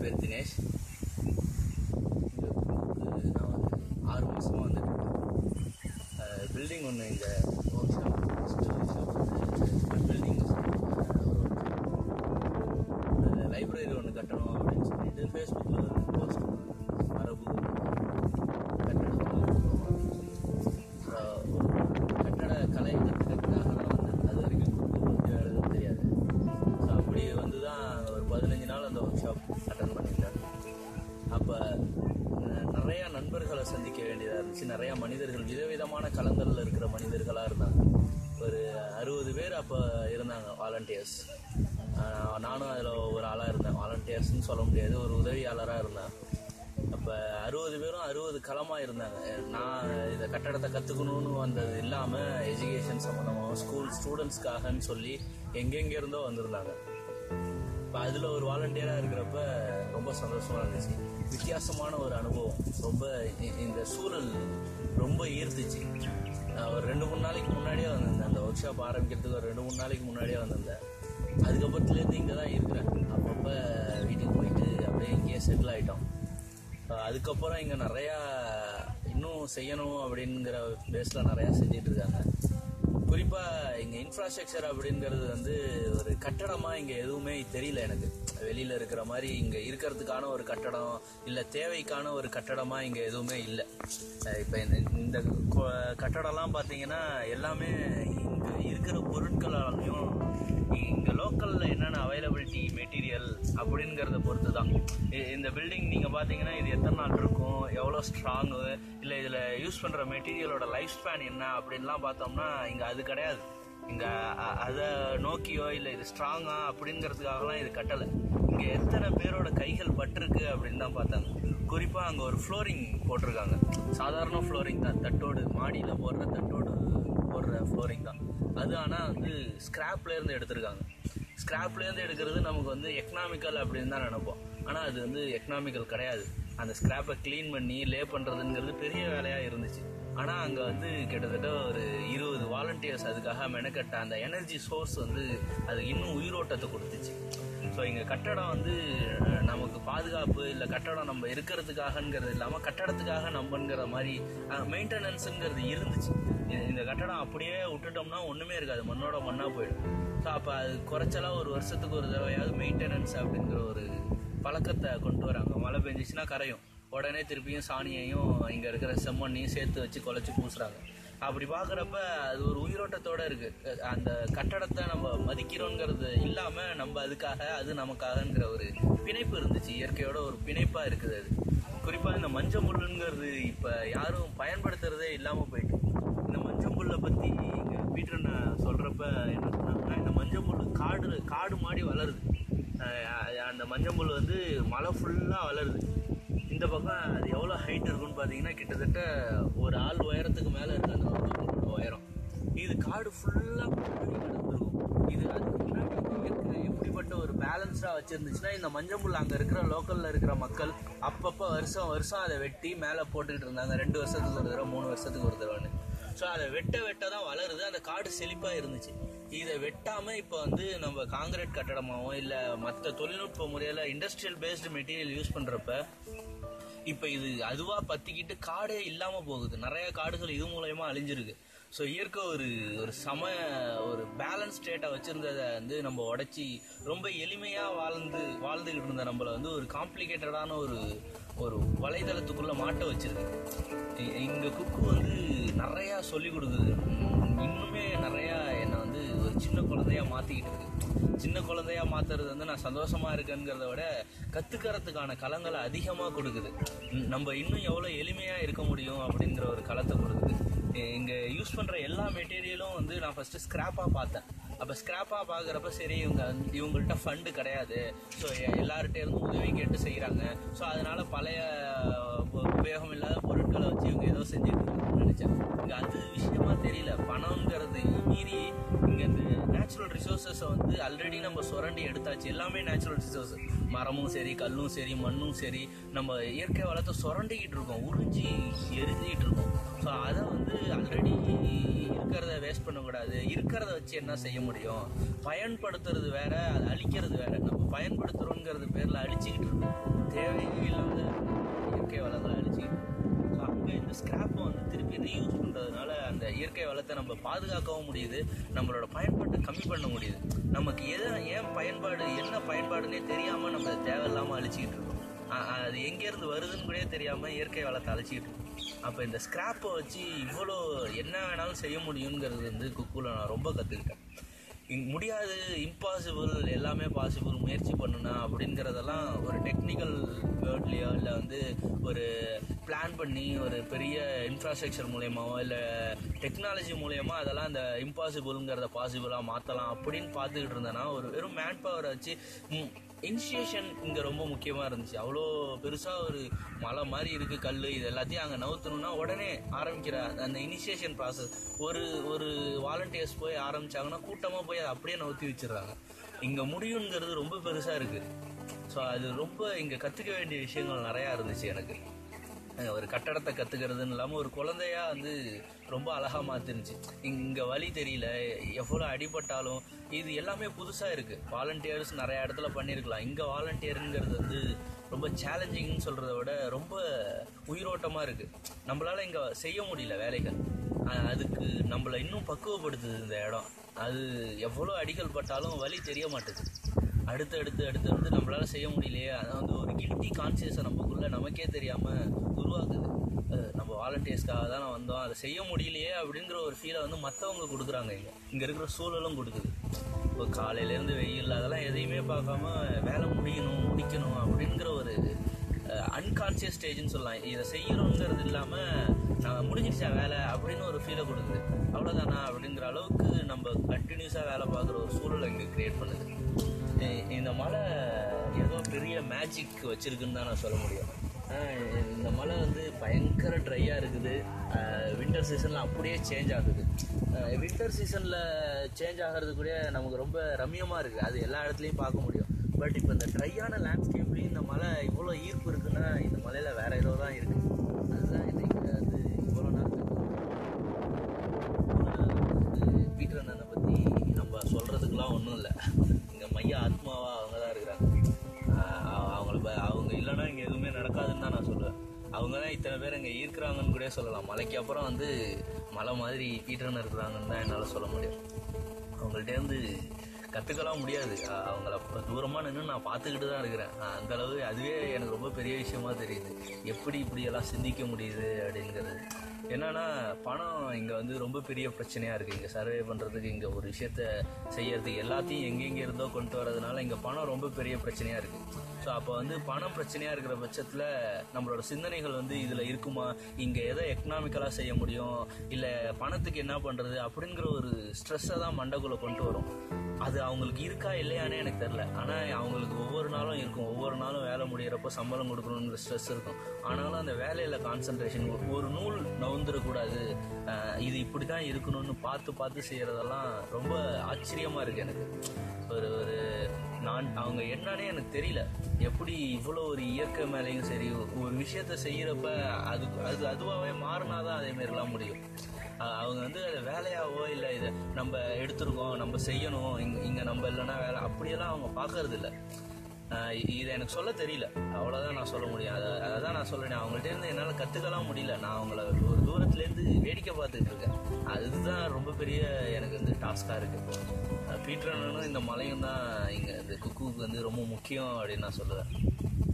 பேர் தினேஷ் இங்க நான் வந்து ஆறு மாதமாக வந்துட்டு பில்டிங் ஒன்று இங்கே ஒர்க் ஷாப் பில்டிங் லைப்ரரி ஒன்று கட்டணும் அப்படின்னு சொல்லிட்டு ஃபேஸ்புக்கில் ஒரு போஸ்ட் மரபு கட்டடம் கட்டணும் அப்படின்னு சொல்லி. அஹ் ஒரு கட்டட கலை கற்றுக்கிறதுக்காக தான் வந்தேன் அது வரைக்கும் குறுக்கு பற்றி எழுத தெரியாது ஸோ அப்படி வந்து தான் ஒரு பதினஞ்சு நாள் அந்த ஒர்க் ஷாப் அட்டன் பண்ணிட்டேன் அப்போ நிறைய நண்பர்களை சந்திக்க வேண்டியதாக இருந்துச்சு நிறைய மனிதர்கள் விதவிதமான களங்களில் இருக்கிற மனிதர்களாக இருந்தாங்க ஒரு அறுபது பேர் அப்போ இருந்தாங்க வாலண்டியர்ஸ் நானும் அதில் ஒரு ஆளாக இருந்தேன் வாலண்டியர்ஸ்னு சொல்ல முடியாது ஒரு உதவியாளராக இருந்தேன் அப்போ அறுபது பேரும் அறுபது களமாக இருந்தாங்க நான் இந்த கட்டடத்தை கற்றுக்கணும்னு வந்தது இல்லாமல் எஜுகேஷன் சம்மந்தமாக ஸ்கூல் ஸ்டூடெண்ட்ஸ்க்காகன்னு சொல்லி எங்கெங்கே இருந்தோ வந்திருந்தாங்க இப்போ அதில் ஒரு வாலண்டியராக இருக்கிறப்ப ரொம்ப சந்தோஷமாக இருந்துச்சு வித்தியாசமான ஒரு அனுபவம் ரொம்ப இ- இந்த சூழல் ரொம்ப ஈர்த்துச்சு நான் ஒரு ரெண்டு மூணு நாளைக்கு முன்னாடியே வந்திருந்தேன் அந்த ஒர்க் ஷாப் ஆரம்பிக்கிறதுக்கு ஒரு ரெண்டு மூணு நாளைக்கு முன்னாடியே வந்திருந்தேன் அதுக்கப்புறத்துலேருந்து இங்கே தான் இருக்கிறேன் அப்பப்போ வீட்டுக்கு போயிட்டு அப்படியே இங்கேயே செட்டில் ஆகிட்டோம் அதுக்கப்புறம் இங்கே நிறையா இன்னும் செய்யணும் அப்படிங்கிற பேஸில் நிறையா செஞ்சிட்டு இருக்காங்க குறிப்பாக இங்கே இன்ஃப்ராஸ்ட்ரக்சர் அப்படிங்கிறது வந்து ஒரு கட்டடமாக இங்கே எதுவுமே தெரியல எனக்கு வெளியில் இருக்கிற மாதிரி இங்கே இருக்கிறதுக்கான ஒரு கட்டடம் இல்லை தேவைக்கான ஒரு கட்டடமாக இங்கே எதுவுமே இல்லை இப்போ இந்த இந்த கொ- கட்டடம்லாம் பார்த்தீங்கன்னா எல்லாமே இங்கே இருக்கிற பொருட்களாலையும் இங்கே லோக்கலில் என்னென்ன அவைலபிலிட்டி மெட்டீரியல் அப்படிங்கிறத பொறுத்து தான் இ- இந்த பில்டிங் நீங்கள் பார்த்தீங்கன்னா இது எத்தனை நாள் இருக்கும் எவ்வளோ ஸ்ட்ராங்கு இல்லை இதில் யூஸ் பண்ணுற மெட்டீரியலோட லைஃப் ஸ்பேன் என்ன அப்படின்லாம் பார்த்தோம்னா இங்கே அது கிடையாது இங்கே அதை நோக்கியோ இல்லை இது ஸ்ட்ராங்கா அப்படிங்கிறதுக்காகலாம் இது கட்டலை இங்கே எத்தனை பேரோட கைகள் பட்டிருக்கு அப்படின்னு தான் பார்த்தாங்க குறிப்பாக அங்கே ஒரு ஃப்ளோரிங் போட்டிருக்காங்க சாதாரண ஃப்ளோரிங் தான் தட்டோடு மாடியில் போடுற தட்டோடு போடுற ஃப்ளோரிங் தான் அது ஆனால் வந்து ஸ்கிராப்லேருந்து எடுத்திருக்காங்க ஸ்கிராப்லேருந்து எடுக்கிறது நமக்கு வந்து எக்கனாமிக்கல் அப்படின்னு தான் நினைப்போம் ஆனால் அது வந்து எக்கனாமிக்கல் கிடையாது அந்த ஸ்கிராப்பை க்ளீன் பண்ணி லே பண்ணுறதுங்கிறது பெரிய வேலையாக இருந்துச்சு ஆனால் அங்கே வந்து கிட்டத்தட்ட ஒரு இருபது வாலண்டியர்ஸ் அதுக்காக மெனக்கட்ட அந்த எனர்ஜி சோர்ஸ் வந்து அது இன்னும் உயிரோட்டத்தை கொடுத்துச்சு ஸோ இங்கே கட்டடம் வந்து அஹ், நமக்கு பாதுகாப்பு இல்லை கட்டடம் நம்ம இருக்கிறதுக்காகங்கிறது இல்லாமல் கட்டடத்துக்காக நம்மங்கிற மாதிரி மெயின்டெனன்ஸுங்கிறது இருந்துச்சு இந்த- இந்த கட்டடம் அப்படியே விட்டுட்டோம்னா ஒன்றுமே இருக்காது மண்ணோட மண்ணாக போயிடும் ஸோ அப்போ அது குறைச்சலா ஒரு வருஷத்துக்கு ஒரு தடவையாவது மெயின்டெனன்ஸ் அப்படிங்கிற ஒரு பழக்கத்தை கொண்டு வராங்க மழை பெஞ்சிச்சுன்னா கரையும் உடனே திருப்பியும் சாணியையும் இங்கே இருக்கிற செம்மண்ணையும் சேர்த்து வச்சு குழச்சி பூசுறாங்க அப்படி பார்க்குறப்ப அது ஒரு உயிரோட்டத்தோட இருக்கு அஹ் அந்த கட்டடத்தை நம்ம மதிக்கிறோங்கிறது இல்லாமல் நம்ம அதுக்காக அது நமக்காகங்கிற ஒரு பிணைப்பு இருந்துச்சு இயற்கையோட ஒரு பிணைப்பாக இருக்குது அது குறிப்பாக இந்த மஞ்சள் முள்ளுங்கிறது இப்போ யாரும் பயன்படுத்துறதே இல்லாமல் போயிட்டு இந்த மஞ்சள் முல்லை பற்றி இங்கே பீட்டர் நான் சொல்கிறப்ப என்ன சொன்னாங்கன்னா இந்த மஞ்சள் முள் காடு காடு மாடி வளருது அஹ் அந்த மஞ்சள் முள் வந்து மலை ஃபுல்லாக வளருது இந்த பக்கம் அது எவ்வளோ ஹைட் இருக்குன்னு பார்த்தீங்கன்னா கிட்டத்தட்ட ஒரு ஆள் உயரத்துக்கு மேலே இருக்கு அந்த மஞ்சள் உயரம் இது காடு ஃபுல்லாக கிடந்திருக்கும் இது அதுக்கு முன்னாடி இருக்கிற எப்படிப்பட்ட ஒரு பேலன்ஸாக வச்சிருந்துச்சுன்னா இந்த மஞ்சள் முள் அங்கே இருக்கிற லோக்கலில் இருக்கிற மக்கள் அப்பப்போ வருஷம் வருஷம் அதை வெட்டி மேலே போட்டுக்கிட்டு இருந்தாங்க ரெண்டு வருஷத்துக்கு ஒரு தடவை மூணு வருஷத்துக்கு ஒரு தடவைன்னு ஸோ அதை வெட்ட வெட்ட தான் வளருது அந்த காடு செழிப்பாக இருந்துச்சு இதை வெட்டாம இப்போ வந்து நம்ம காங்கிரீட் கட்டடமாகவும் இல்லை மற்ற தொழில்நுட்ப முறையில் இண்டஸ்ட்ரியல் பேஸ்டு மெட்டீரியல் யூஸ் பண்ணுறப்ப இப்போ இது அதுவாக பற்றிக்கிட்டு காடே இல்லாமல் போகுது நிறைய காடுகள் இது மூலயமா அழிஞ்சிருக்கு ஸோ இயற்கை ஒரு ஒரு சம ஒரு பேலன்ஸ் ஸ்டேட்டை வச்சுருந்ததை வந்து நம்ம உடைச்சி ரொம்ப எளிமையாக வாழ்ந்து வாழ்ந்துக்கிட்டு இருந்த நம்மளை வந்து ஒரு காம்ப்ளிகேட்டடான ஒரு ஒரு வலைதளத்துக்குள்ளே மாட்ட வச்சிருக்கு இ- இந்த குக்கு வந்து நிறையா சொல்லி கொடுக்குது உம், இன்னுமே நிறையா என்னை வந்து ஒரு சின்ன குழந்தையா மாற்றிக்கிட்டு இருக்கு சின்ன குழந்தையா மாத்துறது வந்து நான் சந்தோஷமா இருக்கேங்கிறத விட கத்துக்கிறதுக்கான களங்களை அதிகமாக கொடுக்குது ம், நம்ம இன்னும் எவ்வளோ எளிமையா இருக்க முடியும் அப்படிங்கிற ஒரு களத்தை கொடுக்குது இ- இங்க யூஸ் பண்ற எல்லா மெட்டீரியலும் வந்து நான் ஃபர்ஸ்ட் ஸ்கிராப்பா பார்த்தேன் அப்ப ஸ்கிராப்பா பார்க்குறப்ப சரி இவங்க வந்து- இவங்கள்ட்ட ஃபண்டு கிடையாது ஸோ எல்லார்கிட்ட இருந்து உதவி கேட்டு செய்கிறாங்க ஸோ அதனால பழைய உ- உபயோகம் இல்லாத பொருட்களை வச்சு இவங்க ஏதோ செஞ்சுட்டு இருக்காங்கன்னு நினைச்சேன் இங்க அது விஷயமா தெரியல பணம்ங்கிறது மீறி இங்க இந்த நேச்சுரல் ரிசோர்ஸஸை வந்து ஆல்ரெடி நம்ம சுரண்டி எடுத்தாச்சு எல்லாமே நேச்சுரல் ரிசோர்ஸ் மரமும் சரி கல்லும் சரி மண்ணும் சரி நம்ம இயற்கை வளத்தை சுரண்டிக்கிட்டு இருக்கோம் உறிஞ்சி எரிஞ்சிக்கிட்டு இருக்கோம் ஸோ அதை வந்து ஆல்ரெடி இருக்கிறத வேஸ்ட் பண்ணக்கூடாது இருக்கிறத வச்சு என்ன செய்ய முடியும் பயன்படுத்துறது வேற அதை அழிக்கிறது வேற நம்ம பயன்படுத்துறோங்கிறது பேர்ல அழிச்சுக்கிட்டு இருக்கோம் தேவையே இல்லாத இயற்கை வளங்களை அழிச்சுக்கிட்டு இருக்கோம் ஸோ அங்கே இந்த ஸ்கிராப்பை வந்து திருப்பி ரீயூஸ் பண்ணுறதுனால அந்த இயற்கை வளத்தை நம்ம பாதுகாக்கவும் முடியுது நம்மளோட பயன்பாட்டை கம்மி பண்ண முடியுது நமக்கு எது ஏன் பயன்பாடு என்ன பயன்பாடுன்னே தெரியாமல் நம்ம அதை தேவையில்லாமல் அழிச்சிக்கிட்டு இருக்கோம் அ- அது எங்கேருந்து வருதுன்னு கூட தெரியாமல் இயற்கை வளத்தை அழிச்சிக்கிட்டு இருக்கோம் அப்போ இந்த ஸ்கிராப்பை வச்சு இவ்வளோ என்ன வேணாலும் செய்ய முடியுங்கிறது வந்து குக்கூவில் நான் ரொம்ப கற்றுக்கிட்டேன் இங்க முடியாது இம்பாசிபிள் எல்லாமே பாசிபிள் முயற்சி பண்ணுனா அப்படிங்கிறதெல்லாம் ஒரு டெக்னிக்கல் வேர்ட்லேயோ இல்லை வந்து ஒரு பிளான் பண்ணி ஒரு பெரிய இன்ஃப்ராஸ்ட்ரக்சர் மூலியமாவோ இல்லை டெக்னாலஜி மூலியமா அதெல்லாம் அந்த இம்பாசிபிள்ங்கிறத பாசிபிளாக மாற்றலாம் அப்படின்னு பார்த்துக்கிட்டு இருந்தேன்னா ஒரு வெறும் மேன் பவரை வச்சு இனிஷியேஷன் இங்கே ரொம்ப முக்கியமாக இருந்துச்சு அவ்வளோ பெருசாக ஒரு மலை மாதிரி இருக்குது கல் இது எல்லாத்தையும் அங்கே நவுத்தணும்னா உடனே ஆரம்பிக்கிற அந்த இனிஷியேஷன் ப்ராசஸ் ஒரு ஒரு வாலண்டியர்ஸ் போய் ஆரம்பிச்சாங்கன்னா கூட்டமாக போய் அதை அப்படியே நவுத்தி வச்சிடுறாங்க இங்கே முடியுங்கிறது ரொம்ப பெருசாக இருக்குது ஸோ அது ரொம்ப இங்கே கற்றுக்க வேண்டிய விஷயங்கள் நிறையா இருந்துச்சு எனக்கு அஹ் ஒரு கட்டடத்தை கற்றுக்கிறதுன்னு இல்லாமல் ஒரு குழந்தையா வந்து ரொம்ப அழகாக மாற்றிருந்துச்சு இங்கே வழி தெரியல எவ்வளோ அடிபட்டாலும் இது எல்லாமே புதுசாக இருக்குது வாலண்டியர்ஸ் நிறைய இடத்துல பண்ணியிருக்கலாம் இங்கே வாலண்டியருங்கிறது வந்து ரொம்ப சேலஞ்சிங்னு சொல்கிறத விட ரொம்ப உயிரோட்டமாக இருக்குது நம்மளால் இங்கே செய்ய முடியல வேலைகள் அஹ் அதுக்கு நம்மளை இன்னும் பக்குவப்படுத்துது இந்த இடம் அது எவ்வளோ அடிகள் பட்டாலும் வலி தெரிய மாட்டேங்குது அடுத்து அடுத்து அடுத்து அடுத்து நம்மளால செய்ய முடியலையே அது வந்து ஒரு கில்ட்டி கான்சியஸை நமக்குள்ள நமக்கே தெரியாம உருவாக்குது அஹ் நம்ம வாலண்டியர்ஸ்க்காக தான் நான் வந்தோம் அதை செய்ய முடியலையே அப்படிங்கிற ஒரு ஃபீலை வந்து மற்றவங்க கொடுக்குறாங்க இங்க இங்க இருக்கிற சூழலும் கொடுக்குது இப்போ காலையிலேருந்து வெயில் அதெல்லாம் எதையுமே பார்க்காம வேலை முடியணும் முடிக்கணும் அப்படிங்கிற ஒரு அன்கான்சியஸ் ஸ்டேஜ்னு சொல்லலாம் இதை செய்யணுங்கிறது இல்லாமல் நான் முடிஞ்சிருச்சா வேலை அப்படின்னு ஒரு ஃபீலை கொடுக்குது அவ்வளோதானா அப்படிங்கிற அளவுக்கு நம்ம கண்டினியூஸாக வேலை பார்க்குற ஒரு சூழலை இங்கே கிரியேட் பண்ணுது இ- இந்த மலை ஏதோ பெரிய மேஜிக் வச்சிருக்குன்னு தான் நான் சொல்ல முடியும் ஆஹ் இந்த மலை வந்து பயங்கர ட்ரையாக இருக்குது வின்டர் சீசனில் அப்படியே சேஞ்ச் ஆகுது வின்டர் சீசனில் சேஞ்ச் ஆகிறது கூட நமக்கு ரொம்ப ரம்மியமாக இருக்குது அது எல்லா இடத்துலையும் பார்க்க முடியும் பட் இப்போ இந்த ட்ரையான லேண்ட்ஸ்கேப்லேயும் இந்த மலை இவ்வளோ ஈர்ப்பு இருக்குன்னா இந்த மலையில் வேற ஏதோ தான் இருக்குது அதுதான் இன்னைக்கு வந்து இவ்வளோ நாள் பீட்டர் அண்ணனை பற்றி நம்ம சொல்கிறதுக்கெலாம் ஒன்றும் இல்லை இங்கே மைய ஆத்மாவா அவங்க தான் இருக்கிறாங்க ஆஹ் அவங்கள ப- அவங்க இல்லைன்னா இங்கே எதுவுமே நடக்காதுன்னு தான் நான் சொல்லுவேன் அவங்க தான் இத்தனை பேர் இங்கே ஈர்க்கிறாங்கன்னு கூட சொல்லலாம் மலைக்கு அப்புறம் வந்து மலை மாதிரி பீட்டர்னு இருக்கிறாங்கன்னு தான் என்னால் சொல்ல முடியும் அவங்கள்ட்டேருந்து கற்றுக்கலாம் முடியாது அஹ் அவங்கள இப்போ தூரமாக நின்று நான் பார்த்துக்கிட்டு தான் இருக்கிறேன் அஹ் அந்த அளவு அதுவே எனக்கு ரொம்ப பெரிய விஷயமா தெரியுது எப்படி இப்படியெல்லாம் சிந்திக்க முடியுது அப்படிங்கிறது என்னன்னா பணம் இங்கே வந்து ரொம்ப பெரிய பிரச்சனையாக இருக்குது இங்கே சர்வே பண்ணுறதுக்கு இங்கே ஒரு விஷயத்த செய்யறதுக்கு எல்லாத்தையும் எங்கெங்கே இருந்தோ கொண்டு வரதுனால இங்கே பணம் ரொம்ப பெரிய பிரச்சனையாக இருக்குது ஸோ அப்போ வந்து பணம் பிரச்சனையாக இருக்கிற பட்சத்தில் நம்மளோட சிந்தனைகள் வந்து இதில் இருக்குமா இங்கே எதை எக்கனாமிக்கலாக செய்ய முடியும் இல்லை பணத்துக்கு என்ன பண்ணுறது அப்படிங்கிற ஒரு ஸ்ட்ரெஸ்ஸை தான் மண்டைக்குள்ளே கொண்டு வரும் அது அவங்களுக்கு இருக்கா இல்லையானே எனக்கு தெரில ஆனால் அவங்களுக்கு ஒவ்வொரு நாளும் இருக்கும் ஒவ்வொரு நாளும் வேலை முடியிறப்போ சம்பளம் கொடுக்கணுங்கிற ஸ்ட்ரெஸ் இருக்கும் ஆனாலும் அந்த வேலையில் கான்சன்ட்ரேஷன் ஒரு நூல் நவுந்துடக்கூடாது அஹ் இது இப்படி தான் இருக்கணும்னு பார்த்து பார்த்து செய்கிறதெல்லாம் ரொம்ப ஆச்சரியமாக இருக்குது எனக்கு ஒரு ஒரு நான் அவங்க என்னன்னே எனக்கு தெரியல எப்படி இவ்வளோ ஒரு இயற்கை மேலேயும் சரி ஒரு விஷயத்த செய்யறப்ப அது அது அதுவாகவே மாறினாதான் அதே மாதிரிலாம் முடியும் அஹ் அவங்க வந்து அதை வேலையாவோ இல்லை இதை நம்ம எடுத்திருக்கோம் நம்ம செய்யணும் இங்க இங்கே நம்ம இல்லைன்னா வேலை அப்படியெல்லாம் அவங்க பார்க்கறது இல்ல அஹ் இதை எனக்கு சொல்ல தெரியல அவ்வளோதான் நான் சொல்ல முடியும் அதை அதை தான் நான் சொல்றேன் அவங்கள்ட்ட இருந்து என்னால் கற்றுக்கலாம் முடியல நான் அவங்கள ஒரு தூரத்துலேருந்து வேடிக்கை பார்த்துட்டு இருக்கேன் அதுதான் ரொம்ப பெரிய எனக்கு வந்து டாஸ்காக இருக்குது பீட்டர் அண்ணனும் இந்த மலையும் தான் இங்கே இந்த குக்குவுக்கு வந்து ரொம்ப முக்கியம் அப்படின்னு நான் சொல்லுவேன்